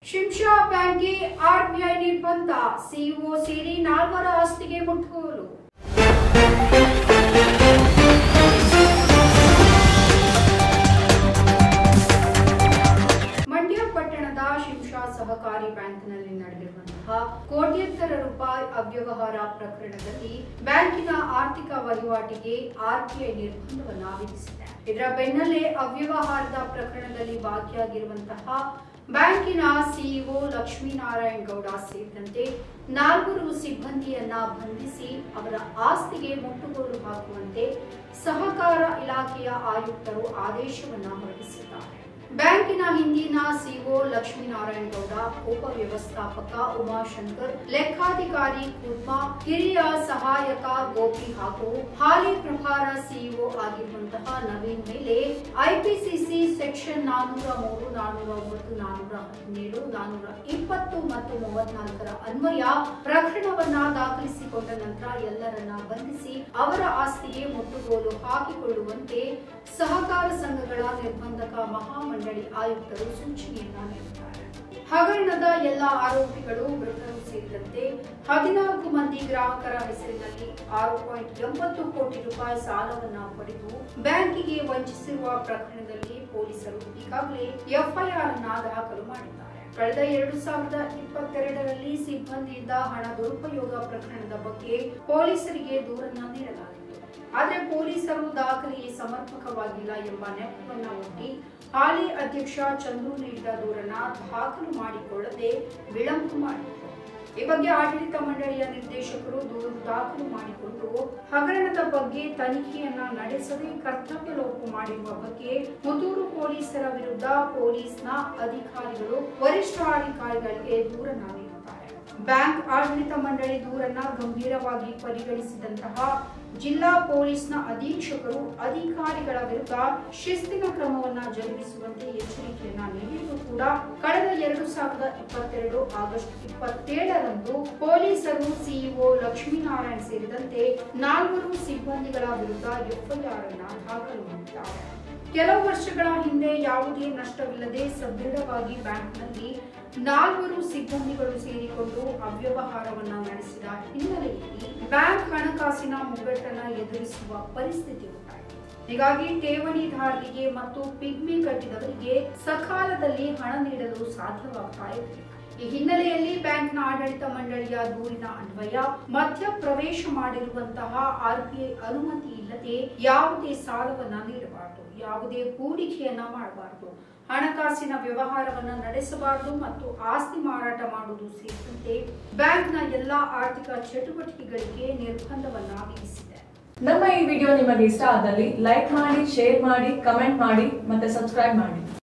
ಶಿಂಷಾ ಬ್ಯಾಂಕ್ಗೆ ಆರ್ಬಿಐ ನಿರ್ಬಂಧ ಸಿಇಒ ಸೇರಿ ನಾಲ್ವರ ಆಸ್ತಿಗೆ ಮುಟ್ಟುಗೋಲು ಮಂಡ್ಯ ಪಟ್ಟಣದ ಶಿಂಷಾ ಸಹಕಾರಿ ಬ್ಯಾಂಕ್ನಲ್ಲಿ ನಡೆದಿರುವಂತಹ ಕೋಟ್ಯಂತರ ರೂಪಾಯಿ ಅವ್ಯವಹಾರ ಪ್ರಕರಣದಲ್ಲಿ ಬ್ಯಾಂಕಿನ ಆರ್ಥಿಕ ವಹಿವಾಟಿಗೆ ಆರ್ಬಿಐ ನಿರ್ಬಂಧವನ್ನ ವಿಧಿಸಿದೆ ಇದರ ಬೆನ್ನಲ್ಲೇ ಅವ್ಯವಹಾರದ ಪ್ರಕರಣದಲ್ಲಿ ಭಾಗಿಯಾಗಿರುವಂತಹ ಬ್ಯಾಂಕಿನ ಸಿಇಒ ಲಕ್ಷ್ಮೀನಾರಾಯಣ್ ಗೌಡ ಸೇರಿದಂತೆ ನಾಲ್ವರು ಸಿಬ್ಬಂದಿಯನ್ನ ಬಂಧಿಸಿ ಅವರ ಆಸ್ತಿಗೆ ಮುಟ್ಟುಗೋಲು ಹಾಕುವಂತೆ ಸಹಕಾರ ಇಲಾಖೆಯ ಆಯುಕ್ತರು ಆದೇಶವನ್ನ ಹೊರಡಿಸಿದ್ದಾರೆ ಬ್ಯಾಂಕಿನ ಹಿಂದಿನ ಸಿಒ ಲಕ್ಷ್ಮೀನಾರಾಯಣ ಗೌಡ ಉಪವ್ಯವಸ್ಥಾಪಕ ಉಮಾಶಂಕರ್ ಲೆಕ್ಕಾಧಿಕಾರಿ ಕುರ್ಮಾ ಹಿರಿಯ ಸಹಾಯಕ ಗೋಪಿ ಹಾಗೂ ಹಾಲಿ ಪ್ರಭಾರ ಸಿಇಒ ಆಗಿರುವಂತಹ ನವೀನ್ ಮೇಲೆ ಐಪಿಸಿಸಿ ಸೆಕ್ಷನ್ ನಾನೂರ ಮೂರು ನಾನೂರ ಒಂಬತ್ತು ನಾನೂರ ಹದಿನೇಳು ನಾನೂರ ಇಪ್ಪತ್ತು ಮತ್ತು ಮೂವತ್ನಾಲ್ಕರ ಅನ್ವಯ ಪ್ರಕರಣವನ್ನ ದಾಖಲಿಸಿಕೊಂಡ ನಂತರ ಎಲ್ಲರನ್ನ ಬಂಧಿಸಿ ಅವರ ಆಸ್ತಿಗೆ ಮುಟ್ಟುಗೋಲು ಹಾಕಿಕೊಳ್ಳುವಂತೆ ಸಹಕಾರ ಸಂಘಗಳ ನಿರ್ಬಂಧಕ ಮಹಾಮಂಡಳಿ ಆಯುಕ್ತರು ಸೂಚನೆಯನ್ನ ನೀಡಿದ್ದಾರೆ ಹಗರಣದ ಎಲ್ಲ ಆರೋಪಿಗಳು ಮೃತರು ಸೇರಿದಂತೆ ಹದಿನಾಲ್ಕು ಮಂದಿ ಗ್ರಾಹಕರ ಹೆಸರಿನಲ್ಲಿ ಆರು ಪಾಯಿಂಟ್ ಎಂಬತ್ತು ಕೋಟಿ ರೂಪಾಯಿ ಸಾಲವನ್ನ ಪಡೆದು ಬ್ಯಾಂಕಿಗೆ ವಂಚಿಸಿರುವ ಪ್ರಕರಣದಲ್ಲಿ ಪೊಲೀಸರು ಈಗಾಗಲೇ ಎಫ್ಐಆರ್ ಅನ್ನ ದಾಖಲು ಮಾಡಿದ್ದಾರೆ ಕಳೆದ ಎರಡು ಸಾವಿರದ ಇಪ್ಪತ್ತೆರಡರಲ್ಲಿ ಸಿಬ್ಬಂದಿಯಿಂದ ಹಣ ದುರುಪಯೋಗ ಪ್ರಕರಣದ ಬಗ್ಗೆ ಪೊಲೀಸರಿಗೆ ದೂರನ್ನ ನೀಡಲಾಗಿತ್ತು ಆದರೆ ಪೊಲೀಸರು ದಾಖಲೆ ಸಮರ್ಪಕವಾಗಿಲ್ಲ ಎಂಬ ನೆಪವನ್ನ ಒಡ್ಡಿ ಹಾಲಿ ಅಧ್ಯಕ್ಷ ಚಂದ್ರು ನೀಡಿದ ದೂರನ್ನ ದಾಖಲು ಮಾಡಿಕೊಳ್ಳದೆ ವಿಳಂಬ ಮಾಡಿದರು ಈ ಬಗ್ಗೆ ಆಡಳಿತ ಮಂಡಳಿಯ ನಿರ್ದೇಶಕರು ದೂರು ದಾಖಲು ಮಾಡಿಕೊಂಡು ಹಗರಣದ ಬಗ್ಗೆ ತನಿಖೆಯನ್ನ ನಡೆಸದೆ ಕರ್ತವ್ಯ ಲೋಪ ಮಾಡಿರುವ ಬಗ್ಗೆ ಮುತೂರು ಪೊಲೀಸರ ವಿರುದ್ಧ ಪೊಲೀಸ್ನ ಅಧಿಕಾರಿಗಳು ವರಿಷ್ಠಾಧಿಕಾರಿಗಳಿಗೆ ದೂರನ್ನ ನೀಡಿದ್ದಾರೆ ಬ್ಯಾಂಕ್ ಆಡಳಿತ ಮಂಡಳಿ ದೂರನ್ನ ಗಂಭೀರವಾಗಿ ಪರಿಗಣಿಸಿದಂತಹ ಜಿಲ್ಲಾ ಪೊಲೀಸ್ನ ಅಧೀಕ್ಷಕರು ಅಧಿಕಾರಿಗಳ ವಿರುದ್ಧ ಶಿಸ್ತಿನ ಕ್ರಮವನ್ನ ಜರುಗಿಸುವಂತೆ ಎಚ್ಚರಿಕೆಯನ್ನ ನೀಡಿದ್ರು ಕೂಡ ಕಳೆದ ಎರಡು ಸಾವಿರದ ಇಪ್ಪತ್ತೆರಡು ಆಗಸ್ಟ್ ಇಪ್ಪತ್ತೇಳರಂದು ಪೊಲೀಸರು ಸಿಇಒ ಲಕ್ಷ್ಮೀನಾರಾಯಣ್ ಸೇರಿದಂತೆ ನಾಲ್ವರು ಸಿಬ್ಬಂದಿಗಳ ವಿರುದ್ಧ ಎಫ್ಐಆರ್ ಅನ್ನ ದಾಖಲು ಮಾಡಿದ್ದಾರೆ ಕೆಲವು ವರ್ಷಗಳ ಹಿಂದೆ ಯಾವುದೇ ನಷ್ಟವಿಲ್ಲದೆ ಸದೃಢವಾಗಿ ಬ್ಯಾಂಕ್ನಲ್ಲಿ ನಾಲ್ವರು ಸಿಬ್ಬಂದಿಗಳು ಸೇರಿಕೊಂಡು ಅವ್ಯವಹಾರವನ್ನ ನಡೆಸಿದ ಹಿನ್ನೆಲೆಯಲ್ಲಿ ಬ್ಯಾಂಕ್ ಹಣಕಾಸಿನ ಮುಗ್ಗಟ್ಟನ್ನ ಎದುರಿಸುವ ಪರಿಸ್ಥಿತಿ ಉಂಟಾಯಿತು ಹೀಗಾಗಿ ಠೇವಣಿದಾರರಿಗೆ ಮತ್ತು ಪಿಗ್ಮಿ ಕಟ್ಟಿದವರಿಗೆ ಸಕಾಲದಲ್ಲಿ ಹಣ ನೀಡಲು ಸಾಧ್ಯವಾಗ್ತಾ ಇರಲಿಲ್ಲ ಈ ಹಿನ್ನೆಲೆಯಲ್ಲಿ ಬ್ಯಾಂಕ್ನ ಆಡಳಿತ ಮಂಡಳಿಯ ದೂರಿನ ಅನ್ವಯ ಮಧ್ಯ ಪ್ರವೇಶ ಮಾಡಿರುವಂತಹ ಆರ್ಬಿಐ ಅನುಮತಿ ಇಲ್ಲದೆ ಯಾವುದೇ ಸಾಲವನ್ನ ನೀಡಬಾರದು ಯಾವುದೇ ಹೂಡಿಕೆಯನ್ನ ಮಾಡಬಾರದು ಹಣಕಾಸಿನ ವ್ಯವಹಾರವನ್ನ ನಡೆಸಬಾರದು ಮತ್ತು ಆಸ್ತಿ ಮಾರಾಟ ಮಾಡುವುದು ಸೇರಿದಂತೆ ಬ್ಯಾಂಕ್ನ ಎಲ್ಲಾ ಆರ್ಥಿಕ ಚಟುವಟಿಕೆಗಳಿಗೆ ನಿರ್ಬಂಧವನ್ನ ವಿಧಿಸಿದೆ ನಮ್ಮ ಈ ವಿಡಿಯೋ ನಿಮಗೆ ಇಷ್ಟ ಆದಲ್ಲಿ ಲೈಕ್ ಮಾಡಿ ಶೇರ್ ಮಾಡಿ ಕಮೆಂಟ್ ಮಾಡಿ ಮತ್ತೆ ಸಬ್ಸ್ಕ್ರೈಬ್ ಮಾಡಿ